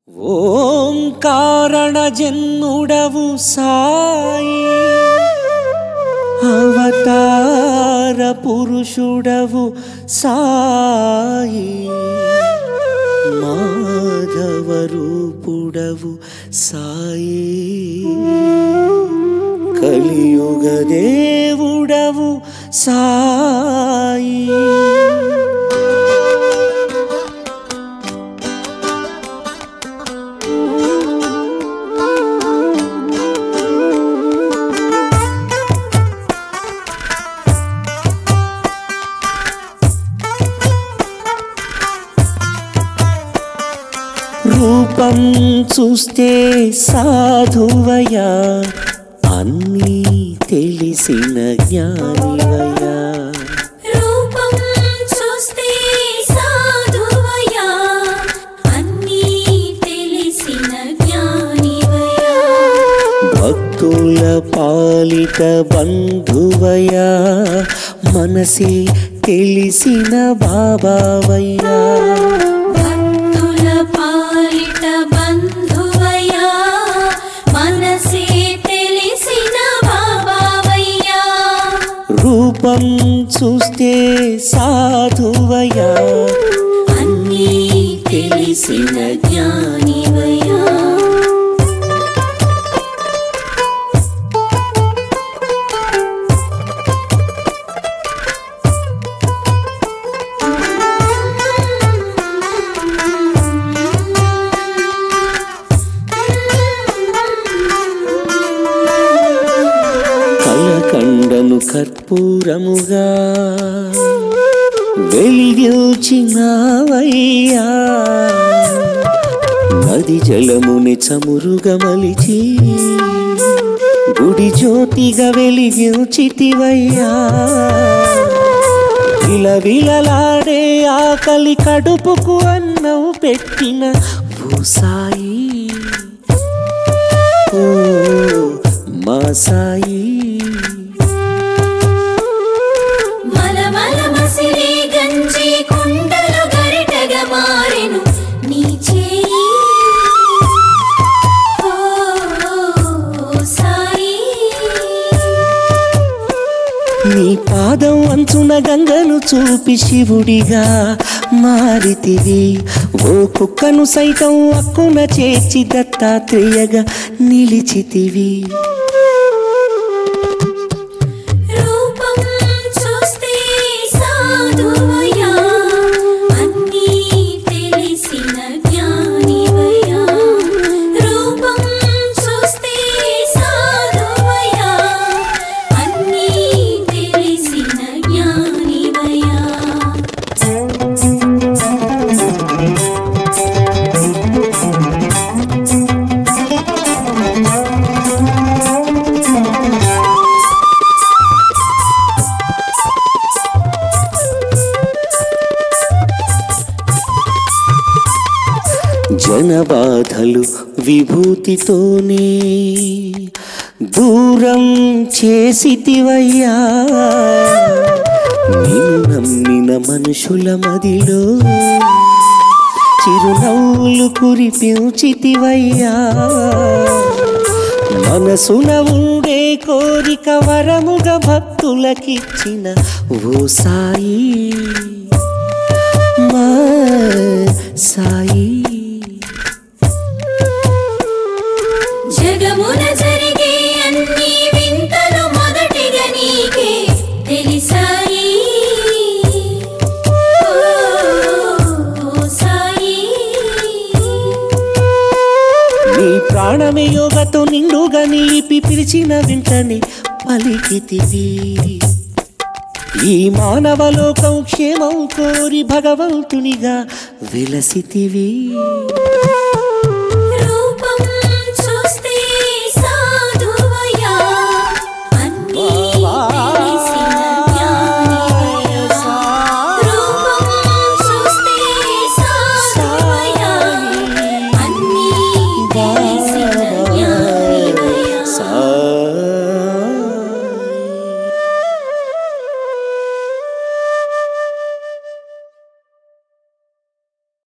ఓం కారణ జన్ముడవు సాయి అవతార పురుషుడవు సాయి మాధవ రూపుడవు సాయి కలియుగ దేవుడవు సాయి రూపం చూస్తే సాధువయా అన్నీ తెలిసిన జ్ఞానివయా రూపం చూస్తే సాధువయా అన్నీ తెలిసిన జ్ఞానివయా భక్తుల పాలిట బంధువయా మనసే తెలిసిన బాబావయ్యా భక్తుల పాలిట బంధువయా మనసే తెలిసిన బాబావయ్యా రూపం చూస్తే సాధువయా అన్నీ తెలిసిన జ్ఞానివయా కలకండను కర్పూరముగా వెలిగిల్చినావయ్యా నది జలముని చమురుగా మలిచి గుడి జ్యోతిగా వెలిగిల్చితివయ్యా విలవిలలాడే ఆకలి కడుపుకు అన్నం పెట్టిన భూసాయి ఓ మా సాయి మలమల మసిలి గంజి కుండలు గరిటగా మారెను నీ చేయి ఓ సాయి నీ పాదం అంచున గంగను చూపి శివుడిగా మారితివి ఓ కుక్కను సైతం అక్కున చేర్చి దత్తాత్రేయగా నిలిచితివి రూపం చూస్తే సాధువయా అన్నీ తెలిసిన జ్ఞానివయా రూపం చూస్తే సాధువయా అన్నీ తెలిసిన జ్ఞానివయా జనబాధలు విభూతితోనే దూరం చేసితివయ్యా నిన్ను నమ్మిన మనుషుల మదిలో చిరునవ్వులు కురిపించితివయ్యా మనసున ఉండే కోరిక వరముగా భక్తులకిచ్చిన ఓ సాయి మా సాయి జగమున జరిగే అన్ని వింతలు మొదటిగా నీకే తెలిసాయి ఓ సాయి నీ ప్రాణమే యోగతో నిండుగా నిలిపి పిలిచిన వెంటనే పలికితివి ఈ మానవ లోకం క్షేమం కోరి భగవంతునిగా వెలసితివి